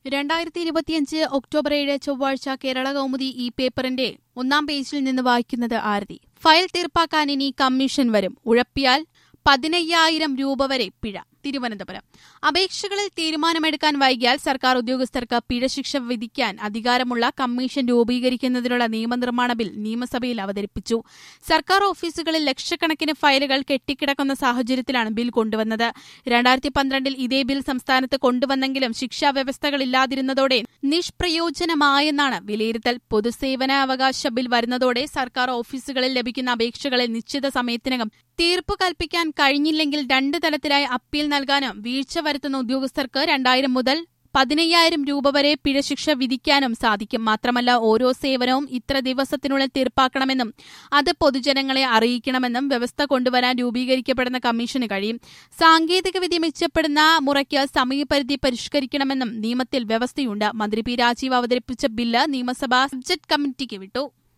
രണ്ടായിരത്തി ഇരുപത്തിയഞ്ച് ഒക്ടോബർ ഏഴ് ചൊവ്വാഴ്ച കേരള കൗമുദി ഈ പേപ്പറിന്റെ ഒന്നാം പേജിൽ നിന്ന് വായിക്കുന്നത് ആരതി ഫയൽ തീർപ്പാക്കാൻ ഇനി കമ്മീഷൻ വരും ഉഴപ്പിയാൽ പതിനയ്യായിരം രൂപ വരെ പിഴ തിരുവനന്തപുരം അപേക്ഷകളിൽ തീരുമാനമെടുക്കാൻ വൈകിയാൽ സർക്കാർ ഉദ്യോഗസ്ഥർക്ക് പിഴശിക്ഷ വിധിക്കാൻ അധികാരമുള്ള കമ്മീഷൻ രൂപീകരിക്കുന്നതിനുള്ള നിയമനിർമ്മാണ ബിൽ നിയമസഭയിൽ അവതരിപ്പിച്ചു സർക്കാർ ഓഫീസുകളിൽ ലക്ഷക്കണക്കിന് ഫയലുകൾ കെട്ടിക്കിടക്കുന്ന സാഹചര്യത്തിലാണ് ബിൽ കൊണ്ടുവന്നത് രണ്ടായിരത്തി പന്ത്രണ്ടിൽ ഇതേ ബിൽ സംസ്ഥാനത്ത് കൊണ്ടുവന്നെങ്കിലും ശിക്ഷാ വ്യവസ്ഥകളില്ലാതിരുന്നതോടെ നിഷ്പ്രയോജനമായെന്നാണ് വിലയിരുത്തൽ പൊതുസേവന അവകാശ ബിൽ വരുന്നതോടെ സർക്കാർ ഓഫീസുകളിൽ ലഭിക്കുന്ന അപേക്ഷകളെ നിശ്ചിത സമയത്തിനകം തീർപ്പ് കൽപ്പിക്കാൻ കഴിഞ്ഞില്ലെങ്കിൽ രണ്ട് തലത്തിലായി അപ്പീൽ നൽകാനും വീഴ്ച വരുത്തുന്ന ഉദ്യോഗസ്ഥർക്ക് രണ്ടായിരം മുതൽ പതിനയ്യായിരം രൂപ വരെ പിഴശിക്ഷ വിധിക്കാനും സാധിക്കും മാത്രമല്ല ഓരോ സേവനവും ഇത്ര ദിവസത്തിനുള്ളിൽ തീർപ്പാക്കണമെന്നും അത് പൊതുജനങ്ങളെ അറിയിക്കണമെന്നും വ്യവസ്ഥ കൊണ്ടുവരാൻ രൂപീകരിക്കപ്പെടുന്ന കമ്മീഷന് കഴിയും സാങ്കേതികവിദ്യ മെച്ചപ്പെടുന്ന മുറയ്ക്ക് സമയപരിധി പരിഷ്കരിക്കണമെന്നും നിയമത്തിൽ വ്യവസ്ഥയുണ്ട് മന്ത്രി പി രാജീവ് അവതരിപ്പിച്ച ബില്ല് നിയമസഭാ സബ്ജക്ട് കമ്മിറ്റിക്ക് വിട്ടു